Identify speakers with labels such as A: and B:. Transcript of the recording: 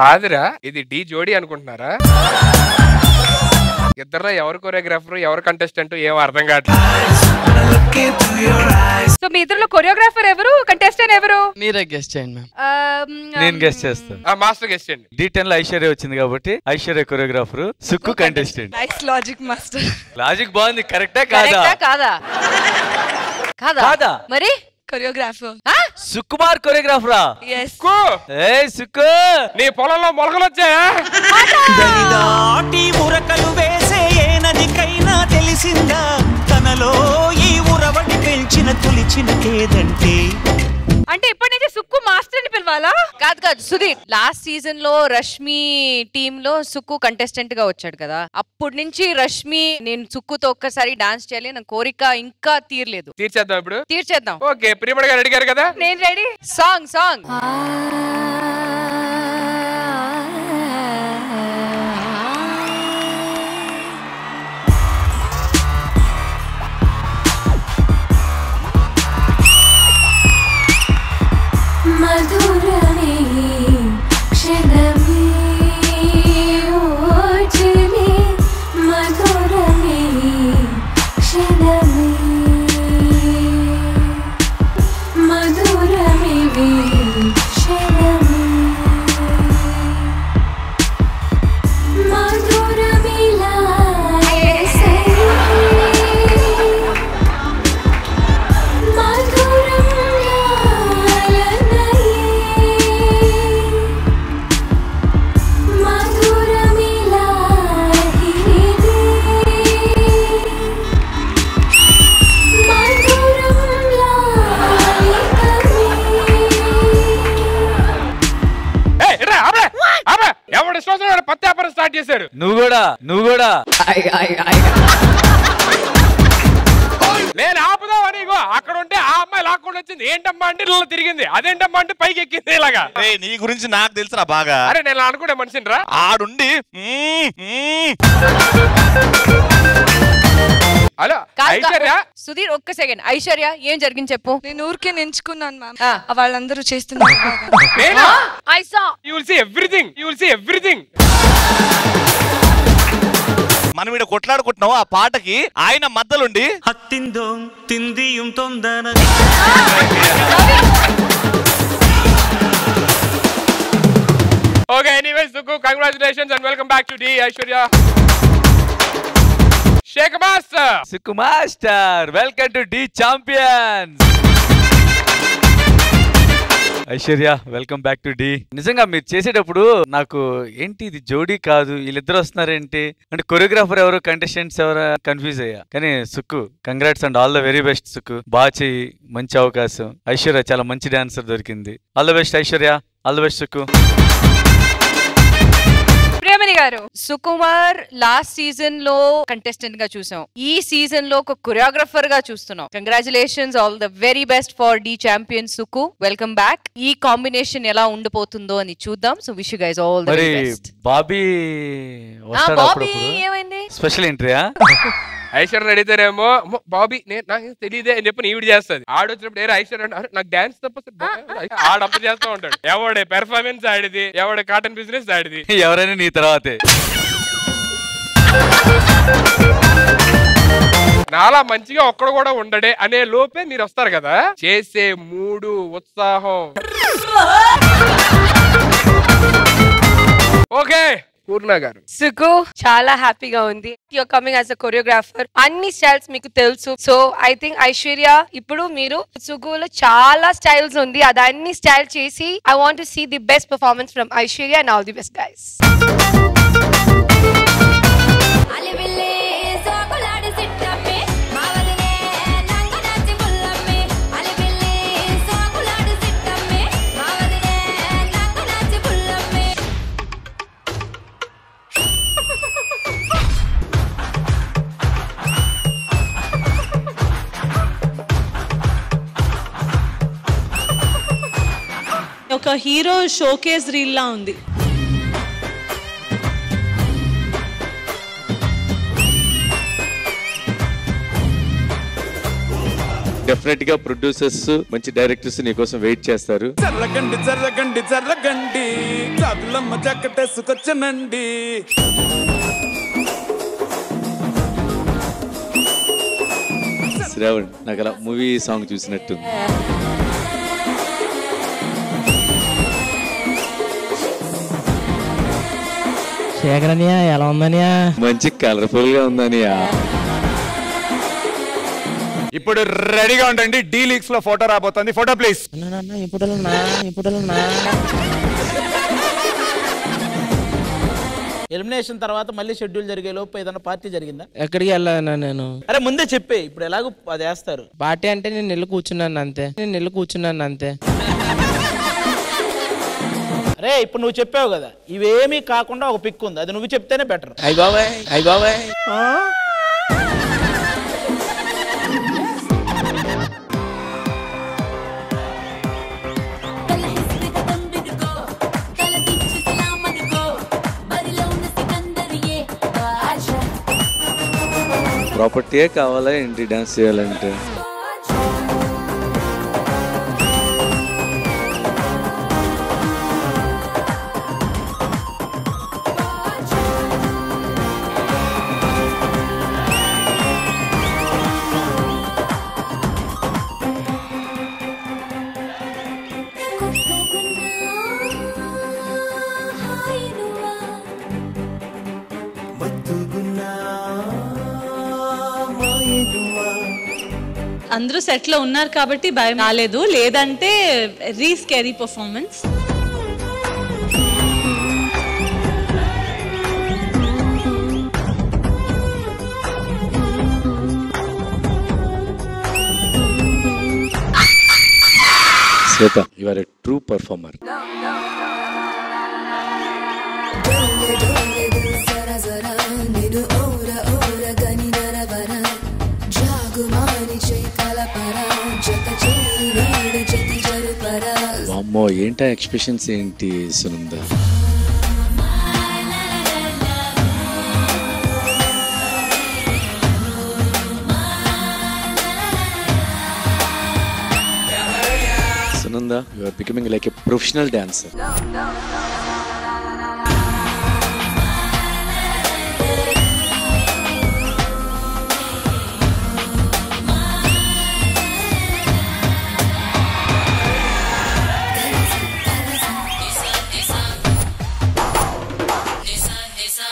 A: కాదురా ఇది డి జోడి అనుకుంటున్నారా ఇద్దరు ఎవరు కొరియోగ్రాఫర్ ఎవరు కంటెస్టెంట్ ఏం అర్థం కావట్లేదు
B: సో మీ ఇద్దరులో కొరియోగ్రాఫర్ ఎవరు కంటెస్టెంట్ ఎవరు
C: మీరే గెస్ట్ చేయండి మ్యామ్
B: ఆమ్,
D: నేను గెస్ట్ చేస్తాను
A: ఆ మాస్టర్ గెస్ట్ అండి
D: డి టెన్ లో ఐశ్వర్య వచ్చింది కాబట్టి Aishwarya choreographer Sukku contestant
E: nice logic master
D: logic బాగుంది కరెక్టా కాదా
B: కరెక్టా కాదా కాదా
D: కాదా?
B: మరి
E: కొరియోగ్రాఫర్
D: సుకుమార్ కొరియోగ్రాఫరా
E: ఎస్
A: కు,
D: ఏ సుక్కు
A: నీ పొలంలో మొలకలు వచ్చాయా
F: దాటి ఉరకలు వేసే ఏ నదికైనా తెలిసిందా తనలో ఈ ఉరవడి పెంచిన తొలిచిన కేదంటే
B: అంటే ఇప్పటి నుంచి సుక్కు మాస్టర్ అని పిలవాలా కాదు కాదు సుధీర్ లాస్ట్ సీజన్ లో రష్మి టీమ్ లో సుక్కు కంటెస్టెంట్ గా వచ్చాడు కదా అప్పటి నుంచి రష్మి నేను సుక్కుతో ఒక్కసారి డాన్స్ చేయాలి నా కోరిక ఇంకా తీరలేదు
A: తీర్చేద్దాం ఇప్పుడు
B: తీర్చేద్దాం
A: ఓకే ప్రియమణి గారు అడిగారు కదా
B: నేను రెడీ సాంగ్ సాంగ్
G: మధురమే క్షణమే ఓజనే మధురమే క్షణమే మధురమే క్షణమే మధురమిలా సరే మధురం లాలనయే మధురమిలా హిరిదే మధురం లాలికమే
A: ఏయ్, ఇరా, ఆపే, ఆపే. ఎవడు ఇష్టం వచ్చిన వాడు పత్తి వ్యాపారం స్టార్ట్ చేశాడు
D: నువ్వు కూడా నువ్వు కూడా
A: నేను ఆపుదామని ఇగో అక్కడ ఉంటే ఆ అమ్మాయి లాక్కుండా వచ్చింది ఏంటమ్మా అంటే ఇలా తిరిగింది అదేంటమ్మా అంటే పైకి ఎక్కింది ఇలాగా
H: రే నీ గురించి నాకు తెలుసురా బాగా
A: అరే నేను అనుకునే మనిషిని రా
H: ఆడుండి మ్మ్, మ్మ్.
A: హలో
B: కాదు,
A: ఐశ్వర్య
B: కాదు. సుధీర్ ఒక్క సెకండ్ ఐశ్వర్య ఏం జరిగింది చెప్పు
E: నేను ఊరికే ఎంచుకున్నాను మ్యామ్
B: ఆ.
E: వాళ్ళందరూ చేస్తున్నారు బాగా.
A: నేనా
B: I saw
A: you will see everything you will see everything
H: మనం ఇక్కడ కొట్లాడుకుంటున్నాం ఆ పాటకి ఆయన మద్దలుండి
F: హత్తిందో తిందియం తొందన
A: okay anyways Suku congratulations and welcome back to Dhee Aishwarya Shaik master
D: Sukku master welcome to Dhee champions Aishwarya welcome back to Dhee నిజంగా మీరు చేసేటప్పుడు నాకు ఏంటి ఇది జోడీ కాదు వీళ్ళిద్దరు వస్తున్నారేంటి అంటే కొరియోగ్రాఫర్ ఎవరు కంటెస్టెంట్స్ ఎవరు కన్ఫ్యూజ్ అయ్యా కానీ Sukku congrats and all the very best Sukku బాగా చెయ్యి మంచి అవకాశం ఐశ్వర్య చాలా మంచి డాన్సర్ దొరికింది all the best Aishwarya all the best Sukku
B: ప్రేమని గారు సుకుమార్ లాస్ట్ సీజన్ లో కంటెస్టెంట్ గా చూసాం ఈ సీజన్ లో ఒక కొరియోగ్రఫర్ గా చూస్తున్నాం congratulations all the very best for Dhee champion Suku welcome back ఈ కాంబినేషన్ ఎలా ఉండిపోతుందో అని చూద్దాం so wish you guys all the
D: మరి
B: వెరీ బెస్ట్
D: బాబీ వస్తాడు
B: బాబీ
D: అప్పుడప్పుడు
B: ఏమైంది
D: స్పెషల్ ఎంట్రీయా
A: ఐశ్వర్య అడిగితేనేమో "అమ్మో, బాబీ నేను నాకు తెలియదే అని చెప్పి ఈవిడ చేస్తుంది ఆడు వచ్చినప్పుడు ఏరా ఐశ్వర్య అంటే "అరే, నాకు డాన్స్ తప్ప అసలు బా- ఆడప్ప చేస్తూ ఉంటాడు ఎవడే పెర్ఫార్మెన్స్ ఆడిది ఎవడే కాటన్ బిజినెస్ ఆడిది
D: ఎవరైనా నీ తర్వాతే
A: నాలా మంచిగా ఒక్కడు కూడా ఉండడే అనే లోపే మీరు వస్తారు కదా చేసే మూడు ఉత్సాహం ఓకే పూర్ణ గారు
I: సుకు చాలా హ్యాపీగా ఉంది your coming as a choreographer అన్ని స్టైల్స్ మీకు తెలుసు సో ఐ థింక్ ఐశ్వర్య ఇప్పుడు మీరు సుగులో చాలా స్టైల్స్ ఉంది అది అన్ని స్టైల్ చేసి I want see the best performance from Aishwarya and all the best guys
G: అలివిల్లే సోకులాడి సిట్టమ్మే మావదినే నంగు నచ్చి పుల్లమ్మే అలివిల్లే సోకులాడి సిట్టమ్మే మావదినే నంగు నచ్చి పుల్లమ్మే
J: ఒక హీరో షోకేస్ రీల్ లా ఉంది
C: డెఫినెట్ గా ప్రొడ్యూసర్స్ మంచి డైరెక్టర్స్ నీ కోసం వెయిట్ చేస్తారు
K: జర్రగండి జర్రగండి జర్రగండి జాతులమ్మ జక్కటేసుకొచ్చనండి
C: శ్రావణ్ నాకు అలా మూవీ సాంగ్ చూసినట్టుంది
L: శేఖరన్య ఎలా ఉందనియా
C: మంచి కలర్ఫుల్ గా ఉందని
K: ఇప్పుడు రెడీగా ఉండండి డీ లీక్స్ లో ఫోటో రాబోతుంది ఫోటో ప్లీజ్
L: ఇప్పుడు ఇప్పుడు ఎలిమినేషన్ తర్వాత మళ్ళీ షెడ్యూల్ జరిగే లోపు ఏదైనా పార్టీ జరిగిందా ఎక్కడికి వెళ్ళాను నేను అరే ముందే చెప్పే ఇప్పుడు ఎలాగో అది వేస్తారు పార్టీ అంటే నేను నెల్లు కూర్చున్నాను అంతే నేను నెల్లు కూర్చున్నాను అంతే అరే ఇప్పుడు నువ్వు చెప్పావు కదా ఇవేమీ కాకుండా ఒక పిక్ ఉంది అది నువ్వు చెప్తేనే బెటర్ అయ్యి బాబాయ్ అయ్యి బాబాయ్
C: ప్రాపర్టీయే కావాలా ఏంటి డాన్స్ చేయాలంటే
J: అందరూ సెట్ లో ఉన్నారు కాబట్టి భయం రాలేదు లేదంటే రీ scary performance
C: Shweta you are a true performer వామ్మో ఏంటా ఎక్స్ప్రెషన్స్ ఏంటి Sunanda Sunanda you are becoming like a professional dancer